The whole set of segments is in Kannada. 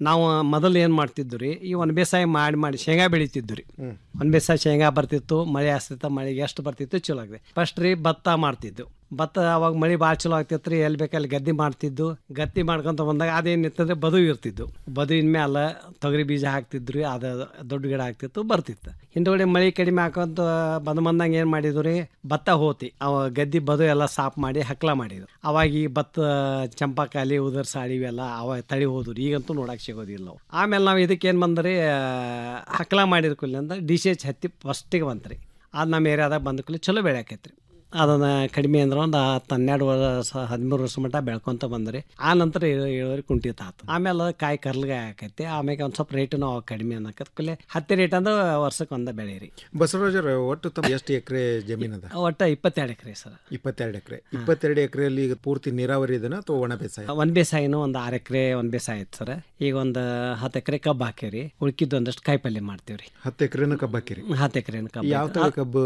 ನಾವು ಮೊದಲು ಏನು ಮಾಡ್ತಿದ್ವಿ ರೀ ಈ ಒಂದು ಬೇಸಾಯ ಮಾಡಿ ಮಾಡಿ ಶೇಂಗಾ ಬೆಳಿತಿದ್ವಿ ರೀ ಒಂದು ಬೇಸಾಯ ಶೇಂಗಾ ಬರ್ತಿತ್ತು ಮಳೆ ಆಗ್ತಿತ್ತು ಮಳೆಗೆ ಎಷ್ಟು ಬರ್ತಿತ್ತು ಚಲೋ ಆಗಿದೆ ಫಸ್ಟ್ ರೀ ಭತ್ತ ಮಾಡ್ತಿದ್ದು ಭತ್ತ ಅವಾಗ ಮಳೆ ಭಾಳ ಚಲೋ ಆಗ್ತಿತ್ತು ರೀ ಎಲ್ಲಿ ಬೇಕಲ್ಲಿ ಗದ್ದೆ ಮಾಡ್ತಿದ್ದು ಗದ್ದೆ ಮಾಡ್ಕೊಂತ ಬಂದಾಗ ಅದೇನಿತ್ತಂದ್ರೆ ಬದು ಇರ್ತಿದ್ದು ಬದುವಿನ ಮೇಲೆ ತೊಗರಿ ಬೀಜ ಹಾಕ್ತಿದ್ರು ಅದು ದೊಡ್ಡ ಗಿಡ ಆಗ್ತಿತ್ತು ಬರ್ತಿತ್ತು ಹಿಂದುಗಡೆ ಮಳೆ ಕಡಿಮೆ ಹಾಕೊಂತ ಬಂದ್ ಬಂದಂಗೆ ಏನು ಮಾಡಿದ್ವಿ ರೀ ಭತ್ತ ಹೋತಿ ಅವ ಗದ್ದೆ ಬದು ಎಲ್ಲ ಸಾಫ್ ಮಾಡಿ ಹಕ್ಲ ಮಾಡಿದ್ರು ಅವಾಗ ಈ ಭತ್ತ ಚಂಪಾಕಾಲಿ ಉದರ್ ಸಾಡಿ ಇವೆಲ್ಲ ಅವ ತಳಿ ಹೋದ್ರು ಈಗಂತೂ ನೋಡಕ್ ಸಿಗೋದಿಲ್ಲ ಅವು ಆಮೇಲೆ ನಾವು ಇದಕ್ಕೆ ಏನು ಬಂದ್ರಿ ಹಕ್ಲ ಮಾಡಿದ ಕೂಲಿಂದ ಡಿ ಸಿ ಎಚ್ ಹತ್ತಿ ಫಸ್ಟಿಗೆ ಬಂತ್ರಿ ಅದು ನಮ್ಮ ಏರಿಯಾದಾಗ ಬಂದ ಕೂಲಿ ಚಲೋ ಬೆಳೆಯಾಕೈತ್ರಿ ಅದನ್ನು ಕಡಿಮೆ ಅಂದ್ರೆ ಒಂದು ಹತ್ತು ಹನ್ನೆರಡು ವರ್ಷ ಹದಿಮೂರು ವರ್ಷ ಮಟ್ಟ ಬೆಳ್ಕೊಂತ ಬಂದ್ರಿ ಆ ನಂತರ ಇಳು- ಇಳುವರಿ ಕುಂಠಿತ ಆತು ಆಮೇಲೆ ಕಾಯಿ ಕರ್ಲ್ಗೆ ಆಕೈತಿ ಆಮೇಲೆ ಒಂದು ಸ್ವಲ್ಪ ರೇಟು ನಾವು ಕಡಿಮೆ ಅನ್ನಕತ್ ಕೂಲಿ ಹತ್ತಿ ರೇಟ್ ಅಂದ್ರೆ ವರ್ಷಕ್ಕೆ ಒಂದ ಬೆಳೆ ರೀ ಬಸವರಾಜರ ಒಟ್ಟು ತಮ್ಮ ಎಷ್ಟು ಎಕರೆ ಜಮೀನ್ ಅದ ಒಟ್ಟು ಇಪ್ಪತ್ತೆರಡು ಎಕರೆ ಸರ್ ಇಪ್ಪತ್ತೆರಡು ಎಕರೆ ಇಪ್ಪತ್ತೆರಡು ಎಕರೆಯಲ್ಲಿ ಈಗ ಪೂರ್ತಿ ನೀರಾವರಿ ಇದನ್ನ ಅಥವಾ ಒಣ ಬೇಸಾಯ ಒಂದ್ ಬೇಸಾಯನು ಒಂದು ಆರು ಎಕರೆ ಒಂದ್ ಬೇಸಾಯ ಐತೆ ಸರ್ ಈಗ ಒಂದು ಹತ್ತು ಎಕರೆ ಕಬ್ಬು ಹಾಕೇವ್ರಿ ಉಳ್ಕಿದ್ದು ಒಂದಷ್ಟು ಕಾಯಿ ಪಲ್ಯ ಮಾಡ್ತೀವ್ರಿ ಹತ್ತು ಎಕರೆನ ಕಬ್ಬು ಹಾಕಿರಿ ಹತ್ತು ಎಕರೆ ಕಬ್ಬು ಯಾವ ತರ ಕಬ್ಬು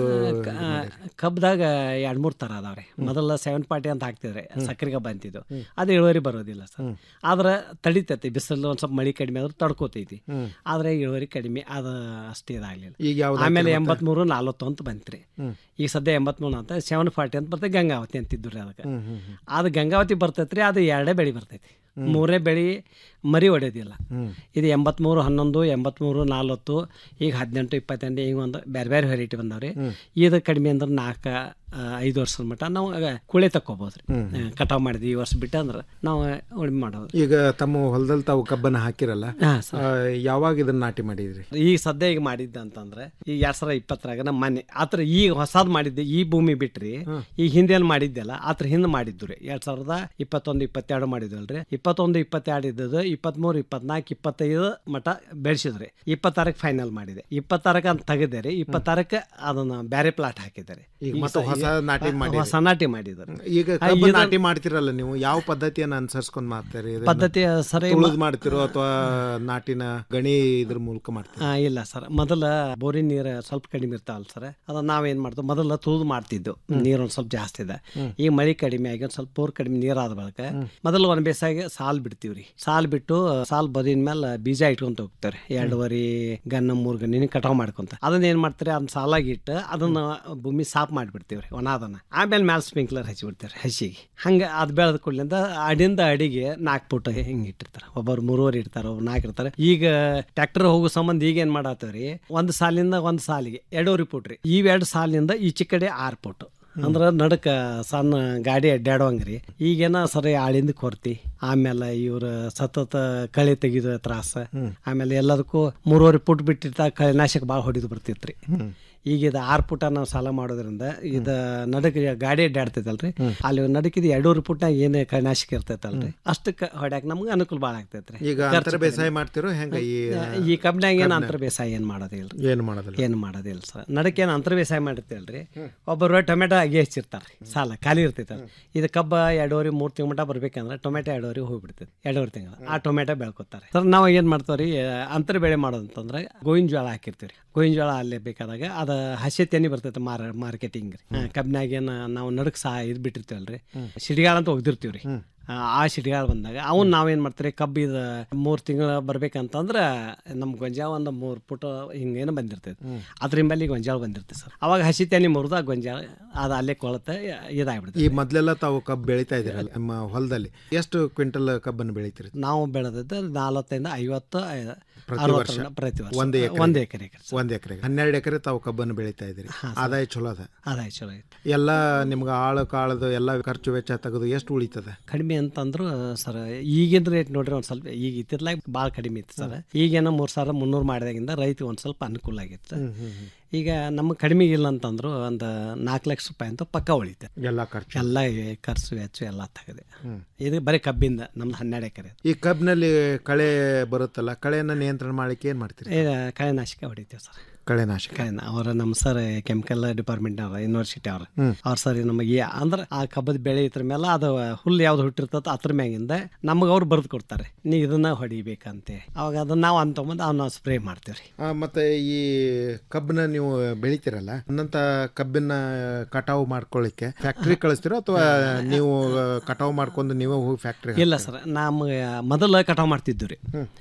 ಕಬ್ಬದಾಗ ಎರಡ್ ಮೂರ್ ತರ ಅದಾವ್ರಿ ಮೊದಲ ಸೆವೆನ್ ಪಾರ್ಟಿ ಅಂತ ಹಾಕ್ತಿದ್ರಿ ಸಕ್ಕರೆ ಕಬ್ಬು ಅಂತಿದ್ದು ಅದು ಇಳುವರಿ ಬರೋದಿಲ್ಲ ಸರ್ ಆದ್ರೆ ತಡಿತೈತಿ ಬಿಸಿಲು ಒಂದ್ ಸ್ವಲ್ಪ ಮಳಿ ಕಡಿಮೆ ಆದ್ರೆ ತಡ್ಕೋತೈತಿ ಆದ್ರೆ ಇಳುವರಿ ಕಡಿಮೆ ಅದು ಅಷ್ಟೇ ಇದಾಗ್ಲಿಲ್ಲ ಈಗ ಯಾವ್ದು ಆಮೇಲೆ ಹಾಕಿರಿ ಮತ್ತೆ? ಎಂಬತ್ಮೂರು ನಲ್ವತ್ತು ಅಂತ ಬಂತ್ರಿ ಈಗ ಸದ್ಯ ಎಂಬತ್ಮೂರು ಅಂತ ಸೆವೆನ್ ಫಾರ್ಟಿ ಅಂತ ಬರ್ತೈತಿ ಗಂಗಾವತಿ ಅಂತಿದ್ರು ಅದಕ್ಕೆ ಅದು ಗಂಗಾವತಿ ಬರ್ತೈತ್ರಿ ಅದು ಎರಡೇ ಬೆಳೆ ಬರ್ತೈತಿ ಮೂರನೇ ಬೆಳೆ ಮರಿ ಹೊಡೆಯೋದಿಲ್ಲ ಇದು ಎಂಬತ್ಮೂರು ಹನ್ನೊಂದು ಎಂಬತ್ಮೂರು ನಲ್ವತ್ತು ಈಗ ಹದಿನೆಂಟು ಇಪ್ಪತ್ತೆಂಟು ಈಗ ಒಂದು ಬೇರೆ ಬೇರೆ ವೆರೈಟಿ ಬಂದಾವ್ರಿ ಇದು ಕಡಿಮೆ ಅಂದ್ರೆ ನಾಲ್ಕು ಆ, ಐದು ವರ್ಷದ ಮಟ್ಟ ನಾವು ಆಗ ಕುಳೆ ತಕ್ಕೋಬೋದು ರೀ ಕಟಾವ್ ಮಾಡಿದ್ವಿ ಈ ವರ್ಷ ಬಿಟ್ಟು ಅಂದ್ರೆ ನಾವು ಉಳಿಮೆ ಮಾಡೋದು ಈಗ ತಮ್ಮ ಹೊಲದಲ್ಲಿ ತಾವು ಕಬ್ಬನ್ನ ಹಾಕಿರಲ್ಲ ಹಾ, ಆ, ಯಾವಾಗ ಇದನ್ನ ನಾಟಿ ಮಾಡಿದ್ರಿ ಈಗ ಸದ್ಯ ಈಗ ಮಾಡಿದ್ದ ಅಂತಂದ್ರೆ ಈಗ ಎರಡ್ ಸಾವಿರದ ಇಪ್ಪತ್ತರಾಗ ನಮ್ಮ ಮನೆ ಆತರ ಈಗ ಹೊಸಾದ್ ಮಾಡಿದ್ದೆ ಈ ಭೂಮಿ ಬಿಟ್ರಿ ಈಗ ಹಿಂದೆ ಮಾಡಿದ್ದೆಲ್ಲ ಆತರ ಹಿಂದೆ ಮಾಡಿದ್ದು ರೀ ಎರಡ್ ಸಾವಿರದ ಇಪ್ಪತ್ತೊಂದು ಇಪ್ಪತ್ತೆರಡು ಮಾಡಿದ್ವಲ್ರಿ ಇಪ್ಪತ್ತೊಂದು ಇಪ್ಪತ್ತೆರಡು ಇದ್ದದ್ದು ಇಪ್ಪತ್ಮೂರು ಇಪ್ಪತ್ನಾಲ್ಕು ಇಪ್ಪತ್ತೈದು ಮಟ ಬೆಳೆಸಿದ್ರಿ ಇಪ್ಪತ್ತಾರಕ್ಕೆ ಫೈನಲ್ ಮಾಡಿದೆ ಇಪ್ಪತ್ತಾರಕ್ಕೆ ಅಂತ ತೆಗೆದೆ ರೀ ಇಪ್ಪತ್ತಾರಕ್ಕೆ ಅದನ್ನ ಬೇರೆ ಪ್ಲಾಟ್ ಹಾಕಿದ್ದಾರೆ ಈಗ ಮತ್ತೆ ಹೊಸ ನಾಟಿ ಮಾಡಿದ್ರಿ. ಹೊಸ ನಾಟಿ ಮಾಡಿದ್ದಾರೆ ಈಗ ಆ, ಕಬ್ಬು ಇದನ್ನ- ನಾಟಿ ಮಾಡ್ತಿರಲ್ಲ ನೀವು ಯಾವ ಪದ್ಧತಿಯನ್ನ ಅನುಸರಿಸ್ಕೊಂಡ್ ಮಾಡ್ತೀರಿ ಇದನ್ನ? ಪದ್ಧತಿ ಸರಿ ತುಳಿದ್ ಮಾಡ್ತಿರೋ ಅಥವಾ ನಾಟಿನ ಗಣಿ ಇದ್ರ ಮೂಲಕ ಮಾಡ್ತೀರಿ ಆ, ಇಲ್ಲ ಸರ್ ಮೊದಲ ಬೋರಿನ ನೀರು ಸ್ವಲ್ಪ ಕಡಿಮೆ ಇರ್ತಾವಲ್ಲ ಸರ್ ಅದನ್ನ ನಾವೇನ್ ಮಾಡ್ತೀವಿ ಮೊದಲ ತುಳಿದು ಮಾಡ್ತಿದ್ದು ನೀರು ಒಂದ್ ಸ್ವಲ್ಪ ಜಾಸ್ತಿ ಇದೆ ಈಗ ಮಳೆ ಕಡಿಮೆ ಆಗಿ ಒಂದ್ ಸ್ವಲ್ಪ ಬೋರ್ ಕಡಿಮೆ ನೀರ್ ಆದ ಬಳಿಕ ಮೊದಲು ಒಂದ್ ಬೇಸಾಗಿ ಸಾಲ್ ಬಿಡ್ತೀವ್ರಿ ಸಾಲ್ ಬಿಟ್ಟು ಸಾಲ್ ಬದಿನ ಮೇಲೆ ಬೀಜ ಇಟ್ಕೊಂತ ಹೋಗ್ತಾರೆ ಎರಡೂವರೆ ಗನ್ನ ಮೂರ್ ಗಣ್ಣಿನ ಕಟಾವ್ ಮಾಡ್ಕೊಂತ ಅದನ್ನ ಏನ್ ಮಾಡ್ತಾರೆ ಅದನ್ನ ಸಾಲಾಗಿ ಇಟ್ಟು ಅದನ್ನ ಭೂಮಿ ಸಾಫ್ ಮಾಡಿಬಿಡ್ತೀವ್ರಿ ಒಣದನ್ನ ಆಮೇಲೆ ಮ್ಯಾಲ ಸ್ಪ್ರಿಂಕ್ಲರ್ ಹಚ್ಚಿ ಬಿಡ್ತಾರೆ ಹಸಿಗೆ ಹಂಗ ಅದ್ ಬೆಳೆದ ಕೂಡಲಿಂದ ಅಡಿಂದ ಅಡಿಗೆ ನಾಲ್ಕು ಫುಟ್ ಹಿಂಗ್ ಇಟ್ಟಿರ್ತಾರೆ ಒಬ್ಬರು ಮೂರುವರೆ ಇರ್ತಾರೆ ಒಬ್ರು ನಾಲ್ಕು ಇರ್ತಾರೆ ಈಗ ಟ್ರ್ಯಾಕ್ಟರ್ ಹೋಗೋ ಸಂಬಂಧ ಈಗ ಏನ್ ಮಾಡತ್ತವ್ರಿ ಒಂದ್ ಸಾಲಿಂದ ಒಂದ್ ಸಾಲಿಗೆ ಎರಡೂವರೆ ಫುಟ್ ರೀ ಇವೆರಡು ಸಾಲಿನಿಂದ ಈಚೆ ಕಡೆ ಆರು ಫುಟ್ ಅಂದ್ರ ನಡಕ ಸಣ್ಣ ಗಾಡಿ ಅಡ್ಡಾಡುವಂಗ್ರಿ ಈಗೇನ ಸರಿ ಆಳಿಂದ ಕೊರ್ತಿ ಆಮೇಲೆ ಇವ್ರ ಸತತ ಕಳೆ ತೆಗಿದ ತ್ರಾಸ ಆಮೇಲೆ ಎಲ್ಲದಕ್ಕೂ ಮೂರುವರೆ ಫುಟ್ ಬಿಟ್ಟಿರ್ತ ಕಳೆನಾಶಕ ಭಾಳ ಹೊಡಿದು ಬರ್ತಿತ್ರಿ ಈಗ ಇದು ಆರು ಪುಟ ನಾವು ಸಾಲ ಮಾಡೋದ್ರಿಂದ ಇದು ನಡಕ ಗಾಡಿ ಅಡ್ಡಾಡ್ತೈತಲ್ರಿ ಅಲ್ಲಿ ನಡಕಿದ ಎರಡೂವರೆ ಪುಟ್ನಾಗ ಏನು ಕಳೆನಾಶಕ ಇರ್ತೈತಲ್ರಿ ಅಷ್ಟಕ್ಕೆ ಹೊಡ್ಯಾಕ ನಮ್ಗೆ ಅನುಕೂಲ ಭಾಳ ಆಗ್ತೈತ್ರಿ ಈಗ ಖರ್ಚು ಅಂತರ ಬೇಸಾಯ ಮಾಡ್ತಿರೋ ಹೆಂಗ ಈ ಈ ಕಬ್ಬಿನಾಗ ಏನು ಅಂತರ ಬೇಸಾಯ ಏನು ಮಾಡೋದಿಲ್ಲ ಏನು ಮಾಡೋದಿಲ್ಲ ಏನು ಮಾಡೋದಿಲ್ಲ ಸರ್ ನಡಕ್ಕೆ ಏನು ಅಂತರ ಬೇಸಾಯ ಮಾಡಿರ್ತೀವಲ್ರಿ ಒಬ್ಬರು ಟೊಮೆಟೊ ಅಗಿ ಹಚ್ಚಿರ್ತಾರೆ ಸಾಲ ಖಾಲಿ ಇರ್ತೈತೆ ಇದು ಕಬ್ಬ ಎರಡೂವರೆ ಮೂರು ತಿಂಗಳ ಮಟ್ಟ ಬರ್ಬೇಕಂದ್ರೆ ಟೊಮೆಟೊ ಎರಡೂವರೆ ಹೋಗ್ಬಿಡ್ತೈತೆ ಎರಡೂವರೆ ತಿಂಗಳು ಆ ಟೊಮೆಟೊ ಬೆಳ್ಕೊತಾರೆ ಸರ್ ನಾವು ಏನು ಮಾಡ್ತಾವ್ರಿ ಅಂತರ ಬೆಳೆ ಮಾಡೋದಂತಂದ್ರೆ ಗೋವಿನ ಜೋಳ ಹಾಕಿರ್ತೀವಿ ರೀ ಗೋವಿನ ಜೋಳ ಅಲ್ಲೇ ಬೇಕಾದಾಗ ಅದು ಹಸಿ ತೆನಿ ಬರ್ತೈತೆ ಮಾರ ಮಾರ್ಕೆಟಿಂಗ್ ರೀ ಕಬ್ಬಿನಾಗ ಏನು ನಾವು ನಡಕ್ ಸಹ ಇದು ಬಿಟ್ಟಿರ್ತೀವಲ್ರಿ ಸಿಡಿಗಾಳ ಅಂತ ಒಗ್ದಿರ್ತೀವಿ ರೀ ಆ, ಆ ಸಿಡಿಗಾಳ ಬಂದಾಗ ಅವನ್ ನಾವೇನ್ ಮಾಡ್ತೀರಿ ಕಬ್ಬಿದ ಮೂರ್ ತಿಂಗಳ ಬರ್ಬೇಕಂತಂದ್ರ ನಮ್ ಗೊಂಜಾಳ ಒಂದು ಮೂರ್ ಪುಟ ಹಿಂಗೇನು ಬಂದಿರ್ತೈತಿ ಅದ್ರ ಹಿಂಬಲ್ಲಿ ಗೊಂಜಾಳ ಬಂದಿರ್ತೈತೆ ಸರ್ ಅವಾಗ ಹಸಿ ತೆನಿ ಮುರಿದ ಗೊಂಜಾಳ ಅದು ಅಲ್ಲೇ ಕೊಳತೆ ಇದಾಗ್ಬಿಡ್ತೈತಿ ಈ ಮೊದ್ಲೆಲ್ಲ ತಾವು ಕಬ್ಬು ಬೆಳಿತಾ ಇದ್ದೀರಲ್ಲ ನಿಮ್ಮ ಹೊಲದಲ್ಲಿ ಎಷ್ಟು ಕ್ವಿಂಟಲ್ ಕಬ್ಬನ್ನು ಬೆಳಿತೀರಿ ನಾವು ಬೆಳೆದದ್ದು ನಾಲ್ವತ್ತೈದು ಐವತ್ತು ಐ- ಪ್ರತಿ ಅರವತ್ತರಿಂದ ವರ್ಷ ಪ್ರತಿ ವರ್ಷ ಒಂದು ಎಕರೆ ಒಂದು ಎಕರೆ ಒಂದು ಎಕರೆ ಹನ್ನೆರಡು ಎಕರೆ ತಾವು ಕಬ್ಬನ್ನು ಬೆಳಿತಾ ಇದ್ದೀರಿ ಆದಾಯ ಚಲೋ ಅದ ಆದಾಯ ಚಲೋ ಐತಿ ಎಲ್ಲ ನಿಮ್ಗೆ ಆಳು ಕಾಳದು ಎಲ್ಲ ಖರ್ಚು ವೆಚ್ಚ ತೆಗೆದು ಎಷ್ಟು ಉಳಿತದ ಕಡಿಮೆ ಅಂತಂದ್ರು ಸರ್ ಈಗಿನ ರೇಟ್ ನೋಡ್ರಿ ಒಂದ್ ಸ್ವಲ್ಪ ಈಗ ಇತ್ತಿರ್ಲಾಗ ಭಾಳ ಕಡಿಮೆ ಇತ್ತು ಸರ್ ಈಗೇನೋ ಮೂರ್ ಸಾವಿರ ಮುನ್ನೂರು ಮಾಡಿದಾಗಿಂದ ರೈತ ಒಂದ್ ಸ್ವಲ್ಪ ಅನುಕೂಲ ಆಗಿತ್ತು ಈಗ ನಮಗೆ ಕಡಿಮೆ ಇಲ್ಲ ಅಂತಂದ್ರು ಒಂದು ನಾಲ್ಕು ಲಕ್ಷ ರೂಪಾಯಿ ಅಂತ ಪಕ್ಕ ಉಳಿತೆ ಎಲ್ಲ ಖರ್ಚು ಎಲ್ಲ ಖರ್ಚು ವೆಚ್ಚ ಎಲ್ಲ ತೆಗೆದೆ ಇದು ಬರೀ ಕಬ್ಬಿಂದ ನಮ್ದು ಹನ್ನೆರಡು ಎಕರೆ ಈ ಕಬ್ಬಿನಲ್ಲಿ ಕಳೆ ಬರುತ್ತಲ್ಲ ಕಳೆಯನ್ನ ನಿಯಂತ್ರಣ ಮಾಡ್ಲಿಕ್ಕೆ ಏನ್ ಮಾಡ್ತೀರಿ ಇದು ಕಳೆನಾಶಕ ಹೊಡಿತೀವಿ ಸರ್ ಕಳೆನಾಶಕ ಕಳೆನ ಅವರ ನಮ್ಮ ಸರ್ ಕೆಮಿಕಲ್ ಡಿಪಾರ್ಟ್ಮೆಂಟ್ ಅವ್ರ ಯೂನಿವರ್ಸಿಟಿ ಅವ್ರ ಅವ್ರ ಸರ್ ನಮಗೆ ಅಂದ್ರೆ ಆ ಕಬ್ಬದ ಬೆಳೆ ಇದ್ರ ಮೇಲೆ ಅದು ಹುಲ್ಲು ಯಾವ್ದು ಹುಟ್ಟಿರ್ತದ ಅದ್ರ ಮ್ಯಾಗಿಂದ ನಮಗೆ ಅವ್ರು ಬರೆದು ಕೊಡ್ತಾರೆ ನೀ ಇದನ್ನ ಹೊಡಿಬೇಕಂತೆ ಅವಾಗ ಅದನ್ನ ನಾವು ಅಂತ ಬಂದು ಅವ್ನ ಸ್ಪ್ರೇ ಮಾಡ್ತೀವಿ ರೀ ಆ, ಮತ್ತೆ ಈ ಕಬ್ಬನ್ನ ನೀವು ಬೆಳಿತೀರಲ್ಲ ಅನ್ನಂತ ಕಬ್ಬಿನ ಕಟಾವು ಮಾಡ್ಕೊಳ್ಳಿಕ್ಕೆ ಫ್ಯಾಕ್ಟ್ರಿ ಕಳಿಸ್ತೀರೋ ಅಥವಾ ನೀವು ಕಟಾವು ಮಾಡ್ಕೊಂಡು ನೀವೇ ಹೋಗಿ ಫ್ಯಾಕ್ಟ್ರಿ ಇಲ್ಲ ಸರ್ ನಮ್ಗೆ ಮೊದಲು ಕಟಾವ್ ಮಾಡ್ತಿದ್ವಿ ರೀ